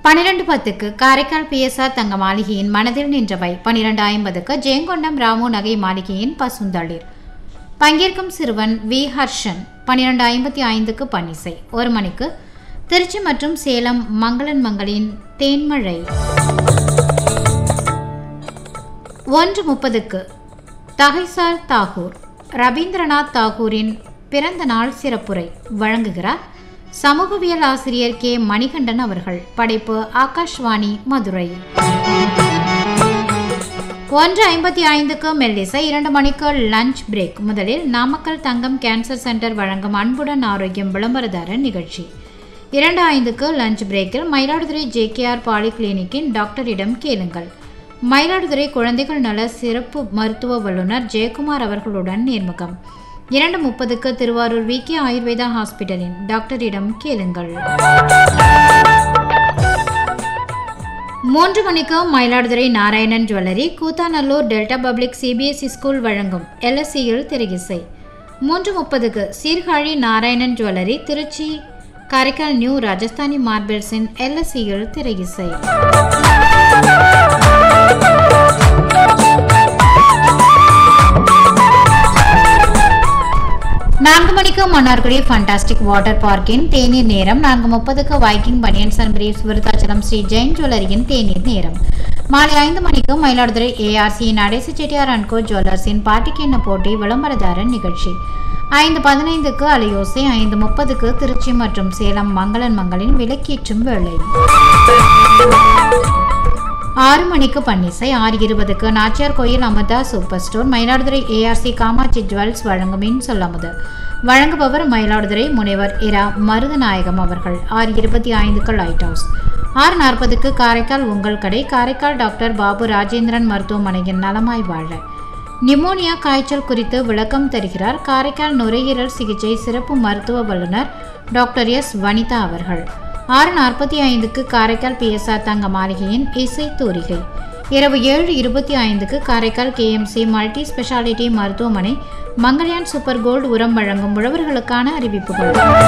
பன்னிரண்டு பத்துக்கு காரைக்கால் பிஎஸ்ஆர் தங்க மாளிகையின் மனதில் நின்றவை பன்னிரண்டு ஐம்பதுக்கு ஜெயங்கொண்டம் ராமு நகை மாளிகையின் பசுந்தளிர் பங்கேற்கும் சிறுவன் வி ஹர்ஷன் பன்னிரண்டு ஐம்பத்தி ஐந்துக்கு பன்னிசை ஒரு மணிக்கு திருச்சி மற்றும் சேலம் மங்களன் மங்களின் தேன்மழை ஒன்று முப்பதுக்கு தகைசால் தாகூர் ரவீந்திரநாத் தாகூரின் பிறந்த நாள் சிறப்புரை வழங்குகிறார் சமூகவியல் ஆசிரியர் கே மணிகண்டன் அவர்கள் படைப்பு ஆகாஷ்வாணி மதுரை ஒன்று ஐம்பத்தி ஐந்துக்கு மெல்லிசை இரண்டு மணிக்கு லஞ்ச் பிரேக் முதலில் நாமக்கல் தங்கம் கேன்சர் சென்டர் வழங்கும் அன்புடன் ஆரோக்கியம் விளம்பரதாரர் நிகழ்ச்சி இரண்டு ஐந்துக்கு லஞ்ச் பிரேக்கில் மயிலாடுதுறை ஜேகேஆர் பாலி கிளினிக்கின் டாக்டரிடம் கேளுங்கள் மயிலாடுதுறை குழந்தைகள் நல சிறப்பு மருத்துவ வல்லுநர் ஜெயக்குமார் அவர்களுடன் நேர்முகம் இரண்டு முப்பதுக்கு திருவாரூர் வி கே ஆயுர்வேதா ஹாஸ்பிட்டலின் டாக்டரிடம் கேளுங்கள் மூன்று மணிக்கு Mayiladuthurai Narayanan jewellery Koothanallur delta public CBSE school வழங்கும் எல்எஸ்சியில் திரையிசை மூன்று முப்பதுக்கு சீர்காழி நாராயணன் ஜுவல்லரி திருச்சி காரைக்கால் நியூ ராஜஸ்தானி மார்பிள்ஸின் எல்எஸ்சியில் திரையிசை நான்கு மணிக்கு மன்னார்குடி ஃபண்டாஸ்டிக் வாட்டர் பார்க்கின் தேநீர் நேரம் நான்கு முப்பதுக்கு Viking banians and briefs Virudhachalam Sri Jain ஜுவல்லரியின் தேநீர் நேரம் மாலை ஐந்து மணிக்கு Mayiladuthurai ARC Nadesu Chettiar and co ஜுவல்லர்ஸின் பாட்டிக்கிண்ண போட்டி விளம்பரதாரர் நிகழ்ச்சி ஐந்து பதினைந்துக்கு அலையோசை ஐந்து முப்பதுக்கு திருச்சி மற்றும் சேலம் மங்களன் மங்களின் விளக்கேற்றும் வேளை ஆறு மணிக்கு பன்னிசை ஆறு இருபதுக்கு Nachiyar Koil Amudha super store Mayiladuthurai ARC Kamatchi jewels வழங்கும் மின் சொல்லமுது வழங்குபவர் மயிலாடுதுறை முனைவர் இரா மருதநாயகம் அவர்கள் ஆறு இருபத்தி ஐந்துக்கு லைட் ஹவுஸ் ஆறு நாற்பதுக்கு காரைக்கால் உங்கள் கடை காரைக்கால் டாக்டர் பாபு ராஜேந்திரன் மருத்துவமனையின் நலமாய் வாழ நிமோனியா காய்ச்சல் குறித்து விளக்கம் தருகிறார் காரைக்கால் நுரையீரல் சிகிச்சை சிறப்பு மருத்துவ வல்லுநர் டாக்டர் எஸ் வனிதா அவர்கள் ஆறு நாற்பத்தி ஐந்துக்கு காரைக்கால் பிஎஸ்ஆர் தங்க மாளிகையின் இசை தூரிகை இரவு ஏழு இருபத்தி ஐந்துக்கு காரைக்கால் கேஎம்சி மல்டி ஸ்பெஷாலிட்டி மருத்துவமனை மங்கள்யான் சூப்பர் கோல்டு உரம் வழங்கும் உழவர்களுக்கான அறிவிப்புகள்